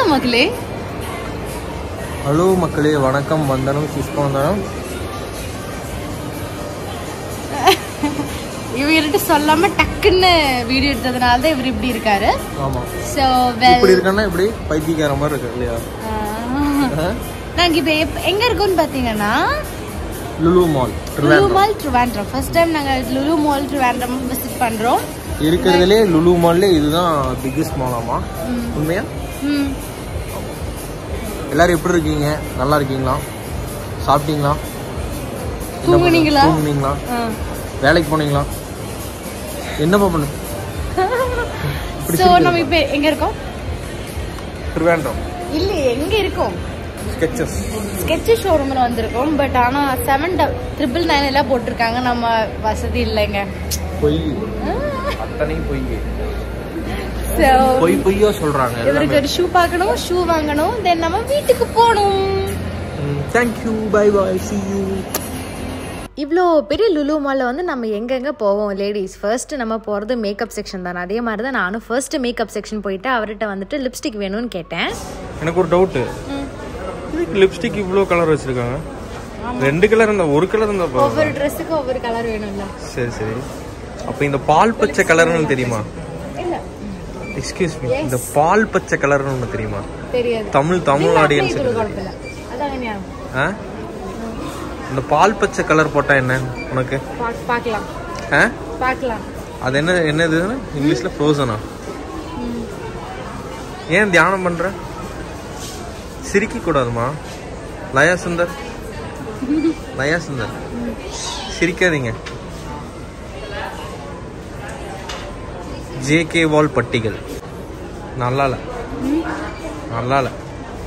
மக்களே ஹலோ மக்களே வணக்கம் வந்தனம் சுஷ்பந்தனம் இவர்கிட்ட சொல்லாம டக்குன்னு வீடியோ எடுத்ததுனால தான் இவர் இப்படி இருக்காரு ஆமாம் ஸோ இப்படி இருக்கன்னா இப்படி பைத்தியக்கார மாதிரி இருக்கு இல்லையா ஆ? நாங்க இப்போ எப்- எங்க இருக்கோம்னு பாத்தீங்கன்னா Lulu mall Lulu Trivandrum mall Trivandrum first time நாங்க லுலு மால் ட்ரிவாண்ட்ரம் விசிட் பண்றோம் இருக்கிறதுலே லுலு மால்லே இதுதான் பிக்கஸ்ட் மாலாமா உண்மையா ம் எல்லாரும் எப்படி இருக்கீங்க நல்லா இருக்கீங்களா சாப்பிட்டீங்களா என்ன பண்ண- தூங்குனீங்களா? தூங்குனீங்களா ஆ. வேலைக்கு போனீங்களா என்னப்பா பண்ணு இப்படி ஸோ நம்ம இப்போ எங்க இருக்கோம் ட்ரிவாண்ட்ரம் இல்ல எங்க இருக்கோம் ஸ்கெச்சஸ் ஸ்கெட்ச் ஷோரூம்ல வந்திருக்கோம் பட் ஆனா செவன் ட்ரிபிள் நைன் எல்லாம் போட்டிருக்காங்க நம்ம வசதி இல்லைங்க பொய் அத்தனை பொய் ஸோ பொய் பொய்யா சொல்றாங்க இவருக்கு ஒரு ஷூ பார்க்கணும் ஷூ வாங்கணும் தென் நம்ம வீட்டுக்கு போகணும் thank you bye bye see you இவ்வளோ பெரிய லுலு மாலில் வந்து நம்ம எங்கெங்கே போவோம் லேடிஸ் ஃபர்ஸ்ட் நம்ம போகிறது மேக்கப் செக்ஷன் தானே அதே மாதிரி தான் நானும் ஃபர்ஸ்ட் மேக்கப் செக்ஷன் போயிட்டு அவர்கிட்ட வந்துட்டு லிப்ஸ்டிக் வேணும்னு கேட்டேன் எனக்கு ஒரு டவுட்டு இதுக்கு லிப்ஸ்டிக் இவ்வளோ கலர் வச்சிருக்காங்க ரெண்டு கலர் இருந்தா ஒரு கலர் இருந்தா போதும் ஒவ்வொரு ட்ரெஸ்ஸுக்கு ஒவ்வொரு கலர் வேணும்ல சரி சரி அப்போ இந்த பால் பச்சை கலர்னு தெரியுமா இல்ல எக்ஸ்கியூஸ் மீ இந்த பால் பச்சை கலர்னு ஒன்று தெரியுமா தெரியாது தமிழ் தமிழ் ஆடியன்ஸ் இது ஒரு குழப்பம் இல்ல அதான் ஞாபகம் ஆ இந்த பால் பச்சை கலர் போட்டா என்ன உனக்கு பாக்- பார்க்கலாம் ஆ பார்க்கலாம் அது என்ன என்னது இங்கிலீஷ்ல ஃப்ரோசனா ஏன் தியானம் பண்ற சிரிக்க கூடாதுமா லயா சுந்தர் லயா சுந்தர் சிரிக்காதீங்க ஜேகே வால் பட்டிகள் நல்லா இல்ல நல்லா இல்ல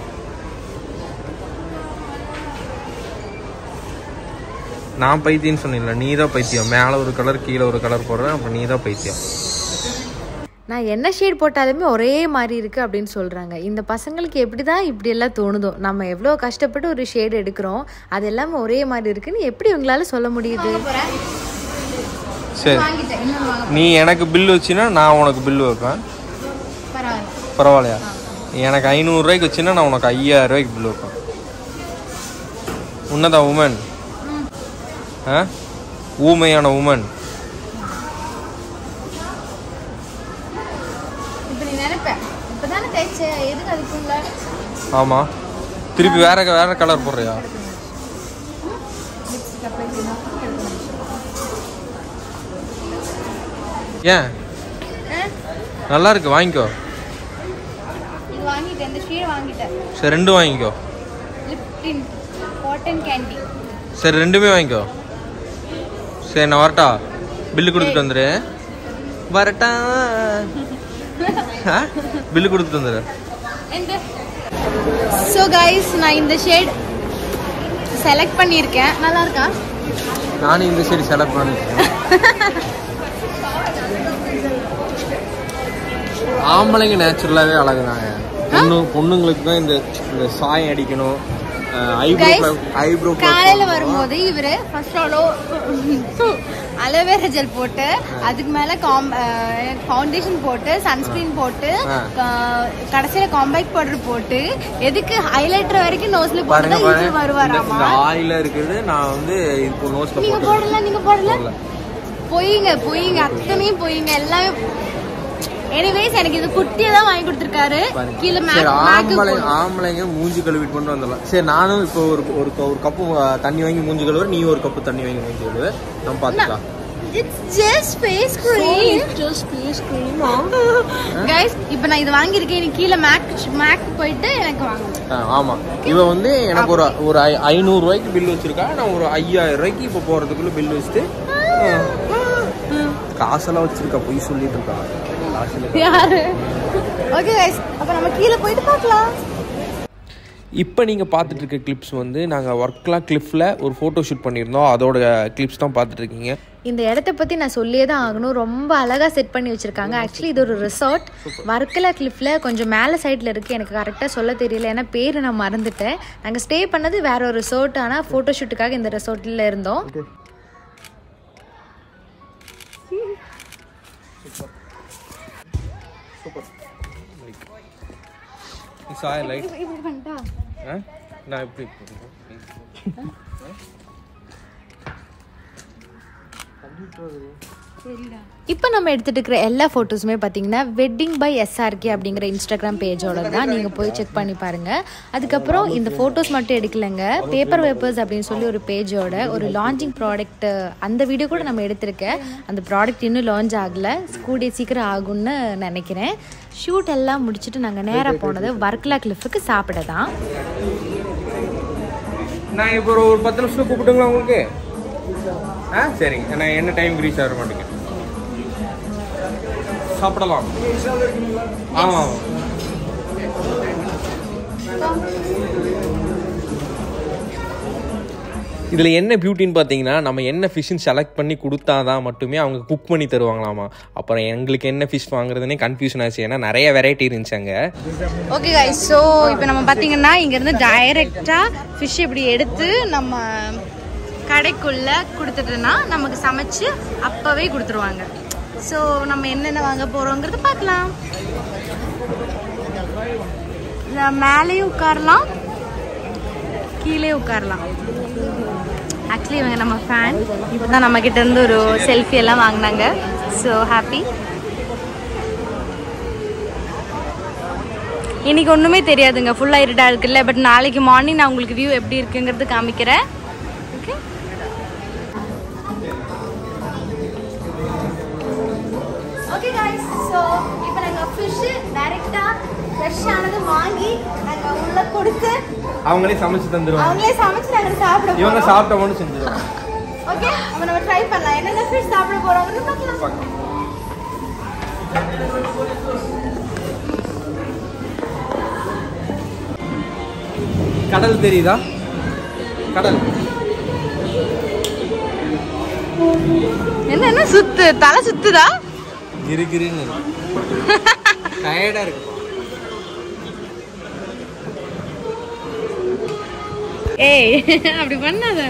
நான் பைத்தியம்னு சொன்னீங்களா நீ தான் பைத்தியம் மேலே ஒரு கலர் கீழே ஒரு கலர் போடுறேன் அப்போ நீ தான் பைத்தியம் நான் என்ன ஷேட் போட்டாலுமே ஒரே மாதிரி இருக்குது அப்படின்னு சொல்கிறாங்க இந்த பசங்களுக்கு எப்படி தான் இப்படி எல்லாம் தோணுதோ நம்ம எவ்வளோ கஷ்டப்பட்டு ஒரு ஷேட் எடுக்கிறோம் அது எல்லாமே ஒரே மாதிரி இருக்குன்னு எப்படி உங்களால சொல்ல முடியுது சரி வாங்கிட்டேன் இன்னொன்று வாங்க நீ எனக்கு பில் வச்சினா நான் உனக்கு பில் வைப்பேன் பரவாயில்ல பரவாயில்லையா நீ எனக்கு ஐநூறுரூவாய்க்கு வச்சினா நான் உனக்கு ஐயாயிரம் ரூபாய்க்கு பில் வைப்பேன் உன்னதா உமன் ஆ ஊமையான உமன் இப்போ நீ நினைப்பேன் இப்பதானே தைச்ச எதுக்கு அதுக்குள்ள ஆமாம் திருப்பி வேற வேற கலர் போடுறியா ஏன் நல்லா இருக்கு வாங்கிக்கோ இது வாங்கிட்டேன் இந்த ஷேட் வாங்கிட்டேன் சரி ரெண்டும் வாங்கிக்கோ லிப்டின் காட்டன் கேண்டி சரி ரெண்டுமே வாங்கிக்கோ சரி நான் வரட்டா பில்லு கொடுத்துட்டு வந்துடு வரட்டா பில்லு கொடுத்துட்டு வந்துடு எந்த ஸோ கைஸ் நான் இந்த ஷேட் செலக்ட் பண்ணியிருக்கேன் நல்லா இருக்கா நானும் இந்த சைடு செலக்ட் பண்ணிட்டேன் ஆம்பளைங்க நேச்சுரலாகவே அழகுதாங்க பொண்ணு பொண்ணுங்களுக்கு தான் இந்த இந்த சாயம் அடிக்கணும் ஐப்ரோ Guys, ஐப்ரோ காலையில வரும்போது இவரு ஃபர்ஸ்ட் அவ்வளோ அலோவேரா ஜெல் போட்டு அதுக்கு மேல ஃபவுண்டேஷன் போட்டு சன்ஸ்கிரீன் போட்டு ஆ. க- கடைசியில காம்பேக்ட் பவுடர் போட்டு எதுக்கு ஹைலைட்டர் வரைக்கும் நோஸ்ல போட்டு பாருங்க தான் பாருங்க இவர் வருவாராமா இந்த ஆயில இருக்குது நான் வந்து இப்போ நோஸ்ல நீங்க போட்டு போடல நீங்க போடல போடல. பொய்யுங்க பொய்யுங்க அத்தனையும் பொய்யுங்க எல்லாமே எனிவேஸ் எனக்கு இது குட்டியை தான் வாங்கி கொடுத்துருக்காரு பாருங்க. கீழே சரி மேக் ஆம்பளை மேக்கு ஆம்பளைங்க மூஞ்சி கழுவிட்டு கொண்டு வந்துடலாம் சரி நானும் இப்போ ஒரு ஒரு ஒரு கப்பு தண்ணி வாங்கி மூஞ்சி கழுவு நீ ஒரு கப்பு தண்ணி வாங்கி மூஞ்சி கழுவு நம்ம பார்த்துக்கலாம் it's just face cream just face cream guys இப்போ நான் இது வாங்கியிருக்கேன் நீ கீழே மேக் மேக் போயிட்டு எனக்கு வாங்க ஆ, ஆமா இவ வந்து எனக்கு ஒரு ஒரு ஐ- ஐநூறு ரூபாய்க்கு பில் வச்சிருக்கா நான் ஒரு ஐயாயிரம் ரூபாய்க்கு இப்போ போறதுக்குள்ள பில் வச்சுட்டு ஆ, காசெல்லாம் வச்சிருக்கா பொய் சொல்லிட்டு இருக்கா காசு இல்ல. யாரு ஓகே கைஸ் அப்போ நம்ம கீழே போயிட்டு பார்க்கலாம் இப்போ நீங்கள் பார்த்துட்டு இருக்க கிளிப்ஸ் வந்து நாங்கள் ஒர்க்லாம் கிளிஃபில் ஒரு ஃபோட்டோ ஷூட் பண்ணியிருந்தோம் அதோட கிளிப்ஸ் தான் பார்த்துட்டு இருக்கீங்க இந்த இடத்த பற்றி நான் சொல்லியே தான் ஆகணும் ரொம்ப அழகாக செட் பண்ணி வச்சுருக்காங்க ஆக்சுவலி இது ஒரு ரிசார்ட் வர்க்கலா கிளிஃபில் கொஞ்சம் மேலே சைடில் இருக்குது எனக்கு கரெக்டாக சொல்ல தெரியல ஏன்னா பேர் நான் மறந்துட்டேன் நாங்கள் ஸ்டே பண்ணது வேற ஒரு ரிசார்ட் ஆனால் ஃபோட்டோ ஷூட்டுக்காக இந்த ரிசார்ட்டில் இருந்தோம் சாய் லைட் இப்படி பண்ணிட்டா நான் எப்படி இப்போ நம்ம எடுத்துட்டு இருக்கிற எல்லா ஃபோட்டோஸுமே பார்த்தீங்கன்னா வெட்டிங் பை எஸ்ஆர்கே அப்படிங்கிற இன்ஸ்டாகிராம் பேஜோட தான் நீங்கள் போய் செக் பண்ணி பாருங்கள் அதுக்கப்புறம் இந்த ஃபோட்டோஸ் மட்டும் எடுக்கலைங்க பேப்பர் வேப்பர்ஸ் அப்படின்னு சொல்லி ஒரு பேஜோட ஒரு லான்ச்சிங் ப்ராடக்ட் அந்த வீடியோ கூட நம்ம எடுத்திருக்கேன் அந்த ப்ராடக்ட் இன்னும் லான்ச் ஆகலை கூடிய சீக்கிரம் ஆகும்னு நினைக்கிறேன் ஷூட் எல்லாம் முடிச்சுட்டு நாங்கள் நேராக போனது வர்க்லா கிளிஃபுக்கு சாப்பிட தான் நான் இப்போ ஒரு ஒரு பத்து நிமிஷம் கூப்பிட்டுங்களா உங்களுக்கு ஆ சரிங்க நான் என்ன டைம் ரீச் ஆக மாட்டேங்க சாப்பிடலாம் ஆமாம் இதில் என்ன பியூட்டின்னு பார்த்தீங்கன்னா நம்ம என்ன ஃபிஷ்ஷுன்னு செலக்ட் பண்ணி கொடுத்தா தான் மட்டுமே அவங்க குக் பண்ணி தருவாங்களாமா அப்புறம் எங்களுக்கு என்ன ஃபிஷ் வாங்குறதுனே கன்ஃபியூஷன் ஆச்சு ஏன்னா நிறைய வெரைட்டி இருந்துச்சு அங்கே ஓகே கைஸ் ஸோ இப்போ நம்ம பார்த்தீங்கன்னா இங்கேருந்து டைரெக்டாக ஃபிஷ் இப்படி எடுத்து நம்ம கடைக்குள்ளே கொடுத்துட்டோன்னா நமக்கு சமைச்சு அப்போவே கொடுத்துருவாங்க ஸோ நம்ம என்னென்ன வாங்க போகிறோங்கிறது பார்க்கலாம் நான் மேலேயும் உட்காரலாம் கீழே உட்காரலாம் ஆக்சுவலி இவங்க நம்ம ஃபேன் இப்போ தான் நம்ம கிட்ட இருந்து ஒரு செல்ஃபி எல்லாம் வாங்கினாங்க ஸோ ஹாப்பி இன்னைக்கு ஒன்றுமே தெரியாதுங்க ஃபுல்லாக இருட்டாக இருக்குல்ல பட் நாளைக்கு மார்னிங் நான் உங்களுக்கு வியூ எப்படி இருக்குங்கிறது காமிக்கிறேன் ஓகே ஓகே गाइस ஸோ இப்போ நாங்கள் ஃபிஷ் டைரெக்டாக ஃப்ரெஷ் ஆனது வாங்கி நாங்கள் உள்ள கொடுத்து அவங்களே சமைச்சு தந்துடுவாங்க அவங்களே சமைச்சு நாங்கள் சாப்பிட இவங்க போகிறோம் சாப்பிட்ட மட்டும் செஞ்சிருவாங்க ஓகே அப்போ நம்ம ட்ரை பண்ணலாம் என்னென்ன ஃபிஷ் சாப்பிட போகிறோம்னு பார்க்கலாம் கடல் தெரியுதா கடல் என்ன என்ன சுத்து தலை சுத்துதா கிருகிருன்னு டயர்டாக இருக்கு ஏய் அப்படி பண்ணாத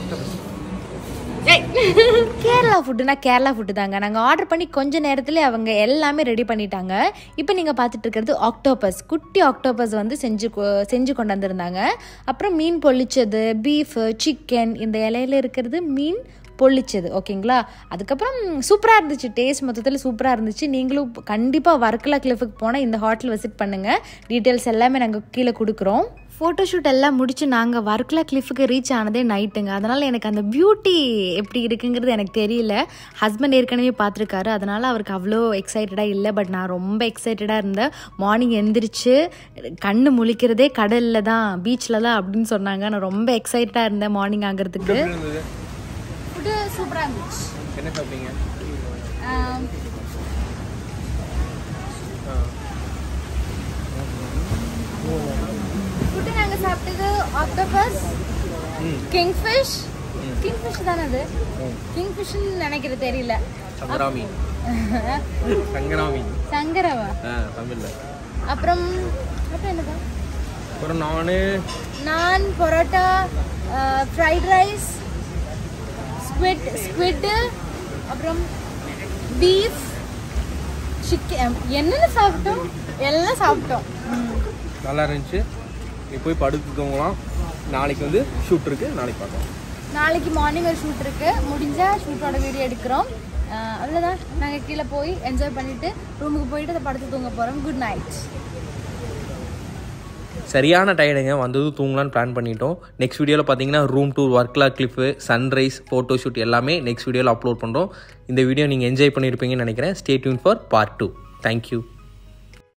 ஏய் கேரளா ஃபுட்டுனா கேரளா ஃபுட்டு தாங்க நாங்கள் ஆர்டர் பண்ணி கொஞ்ச நேரத்தில் அவங்க எல்லாமே ரெடி பண்ணிட்டாங்க இப்போ நீங்கள் பார்த்துட்டு இருக்கிறது ஆக்டோபஸ் குட்டி ஆக்டோபஸ் வந்து செஞ்சு கொ- செஞ்சு கொண்டு வந்திருந்தாங்க அப்புறம் மீன் பொள்ளிச்சது பீஃபு சிக்கன் இந்த இலையில இருக்கிறது மீன் பொள்ளிச்சது ஓகேங்களா அதுக்கப்புறம் சூப்பராக இருந்துச்சு டேஸ்ட் மொத்தத்தில் சூப்பராக இருந்துச்சு நீங்களும் கண்டிப்பாக வர்க்கலா கிளிஃபுக்கு போனால் இந்த ஹோட்டல் விசிட் பண்ணுங்கள் டீட்டெயில்ஸ் எல்லாமே நாங்கள் கீழே கொடுக்குறோம் ஃபோட்டோஷூட் எல்லாம் முடிச்சு நாங்கள் வர்க்கலா கிளிஃபுக்கு ரீச் ஆனதே நைட்டுங்க அதனால் எனக்கு அந்த பியூட்டி எப்படி இருக்குங்கிறது எனக்கு தெரியல ஹஸ்பண்ட் ஏற்கனவே பார்த்துருக்காரு அதனால் அவருக்கு அவ்வளோ எக்ஸைட்டடாக இல்லை பட் நான் ரொம்ப எக்ஸைட்டடாக இருந்தேன் மார்னிங் எந்திரிச்சு கண்ணு முழிக்கிறதே கடலில் தான் பீச்சில் தான் அப்படின்னு சொன்னாங்க நான் ரொம்ப எக்ஸைட்டடாக இருந்தேன் மார்னிங் ஆகிறதுக்கு இருந்தது ஃபுட்டு சூப்பராக இருந்துச்சு என்ன சாப்பிட்டீங்க ஆம், ஃபுட்டு நாங்கள் சாப்பிட்டது ஆக்டோபஸ் கிங்ஃபிஷ் கிங்ஃபிஷ் தானே அது கிங்ஃபிஷ்னு நினைக்கிறது தெரியல சங்கராமி சங்கராமி சங்கரவா ஆ தமிழில் அப்புறம் அப்புறம் என்னப்பா அப்புறம் நான் நான் parotta fried rice squid squid அப்புறம் பீஃப் சிக்கன் என்னென்ன சாப்பிட்டோம் எல்லாம் சாப்பிட்டோம் நல்லா இருந்துச்சு நீ போய் படுத்து தூங்கலாம் நாளைக்கு வந்து ஷூட் இருக்கு நாளைக்கு பார்க்கலாம் நாளைக்கு மார்னிங் ஒரு ஷூட் இருக்கு முடிஞ்சா ஷூட்டோட வீடியோ எடுக்கிறோம் அஹ் அவ்வளோதான் நாங்கள் கீழே போய் என்ஜாய் பண்ணிட்டு ரூமுக்கு போயிட்டு அதை படுத்து தூங்க போகிறோம் குட் நைட் சரியான டயர்டுங்க வந்ததும் தூங்கலான்னு பிளான் பண்ணிட்டோம் நெக்ஸ்ட் வீடியோவில் பார்த்தீங்கன்னா room tour Varkala cliff sunrise photo shoot எல்லாமே நெக்ஸ்ட் வீடியோவில் அப்லோட் பண்ணுறோம் இந்த வீடியோ நீங்கள் என்ஜாய் பண்ணியிருப்பீங்கன்னு நினைக்கிறேன் stay tuned for part two thank you